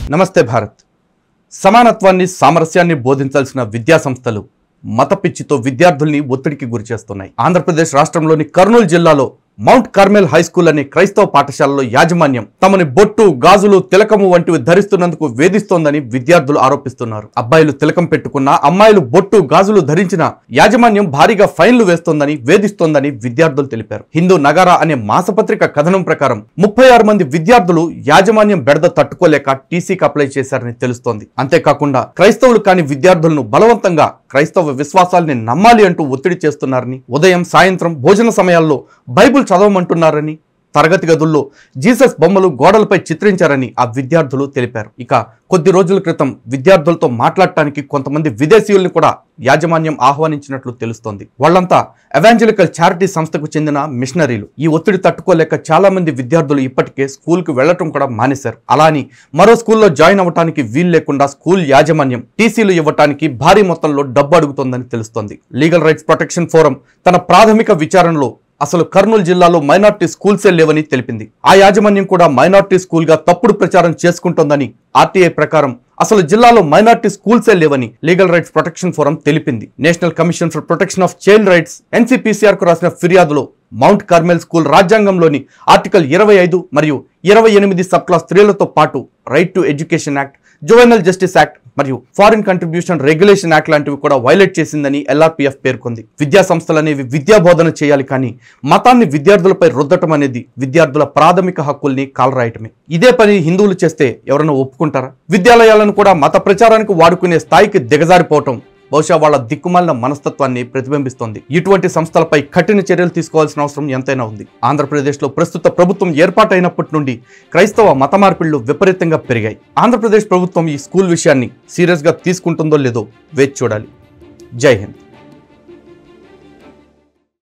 నమస్తే భారత్ సమానత్వాన్ని సామరస్యాన్ని బోధించాల్సిన విద్యా సంస్థలు మత పిచ్చితో విద్యార్థుల్ని ఒత్తిడికి గురిచేస్తున్నాయి ఆంధ్రప్రదేశ్ రాష్ట్రంలోని కర్నూలు జిల్లాలో మౌంట్ కార్మెల్ హై స్కూల్ అనే క్రైస్తవ పాఠశాలలో యాజమాన్యం తమని బొట్టు గాజులు తిలకము వంటివి ధరిస్తున్నందుకు వేధిస్తోందని విద్యార్థులు ఆరోపిస్తున్నారు అబ్బాయిలు తిలకం పెట్టుకున్నా అమ్మాయిలు బొట్టు గాజులు ధరించిన యాజమాన్యం భారీగా ఫైన్లు వేస్తోందని వేధిస్తోందని విద్యార్థులు తెలిపారు హిందూ నగారా అనే మాసపత్రిక కథనం ప్రకారం ముప్పై ఆరు మంది విద్యార్థులు యాజమాన్యం బెడద తట్టుకోలేక టీసీకి అప్లై చేశారని తెలుస్తోంది అంతేకాకుండా క్రైస్తవులు కాని విద్యార్థులను బలవంతంగా క్రైస్తవ విశ్వాసాల్ని నమ్మాలి అంటూ ఒత్తిడి చేస్తున్నారని ఉదయం సాయంత్రం భోజన సమయాల్లో బైబిల్ చదవమంటున్నారని తరగతి గదుల్లో జీసస్ బొమ్మలు గోడలపై చిత్రించారని ఆ విద్యార్థులు తెలిపారు ఇక కొద్ది రోజుల క్రితం విద్యార్థులతో మాట్లాడటానికి కొంతమంది విదేశీయుల్ని కూడా యాజమాన్యం ఆహ్వానించినట్లు తెలుస్తోంది వాళ్ళంతా ఎవాంజలికల్ చారిటీ సంస్థకు చెందిన మిషనరీలు ఈ ఒత్తిడి తట్టుకోలేక చాలా మంది విద్యార్థులు ఇప్పటికే స్కూల్కి వెళ్లటం కూడా మానేశారు అలాని మరో స్కూల్లో జాయిన్ అవ్వటానికి వీలు లేకుండా స్కూల్ యాజమాన్యం టీసీలు ఇవ్వటానికి భారీ మొత్తంలో డబ్బు అడుగుతోందని తెలుస్తోంది లీగల్ రైట్స్ ప్రొటెక్షన్ ఫోరం తన ప్రాథమిక విచారణలో అసలు కర్నూలు జిల్లాలో మైనార్టీ స్కూల్సే లేవని తెలిపింది ఆ యాజమాన్యం కూడా మైనార్టీ స్కూల్ గా తప్పుడు ప్రచారం చేసుకుంటోందని ఆర్టీఐ ప్రకారం అసలు జిల్లాలో మైనార్టీ స్కూల్సే లేవని లీగల్ రైట్స్ ప్రొటెక్షన్ ఫోరం తెలిపింది national commission for protection of child rights NCPCR కు రాసిన ఫిర్యాదులో మౌంట్ కార్మెల్ స్కూల్ రాజ్యాంగంలోని ఆర్టికల్ ఇరవై ఐదు మరియు ఇరవై ఎనిమిది సబ్ క్లాస్ త్రీలతో పాటు right to education act juvenile justice act మరియు ఫారిన్ కంట్రిబ్యూషన్ రెగ్యులేషన్ యాక్ట్ లాంటివి కూడా వైలేట్ చేసిందని ఎల్ఆర్పిఎఫ్ పేర్కొంది విద్యా సంస్థలు అనేవి విద్యా బోధన చేయాలి కానీ మతాన్ని విద్యార్థులపై రుద్దటం అనేది విద్యార్థుల ప్రాథమిక హక్కుల్ని కాలరాయటమే ఇదే పని హిందువులు చేస్తే ఎవరైనా ఒప్పుకుంటారా విద్యాలయాలను కూడా మత ప్రచారానికి వాడుకునే స్థాయికి దిగజారిపోవటం బహుశా వాళ్ళ దిక్కుమాలిన మనస్తత్వాన్ని ప్రతిబింబిస్తోంది ఇటువంటి సంస్థలపై కఠిన చర్యలు తీసుకోవాల్సిన అవసరం ఎంతైనా ఉంది ఆంధ్రప్రదేశ్లో ప్రస్తుత ప్రభుత్వం ఏర్పాటైనప్పటి నుండి క్రైస్తవ మత మార్పిళ్లు విపరీతంగా పెరిగాయి ఆంధ్రప్రదేశ్ ప్రభుత్వం ఈ స్కూల్ విషయాన్ని సీరియస్గా తీసుకుంటుందో లేదో వేచి చూడాలి జై హింద్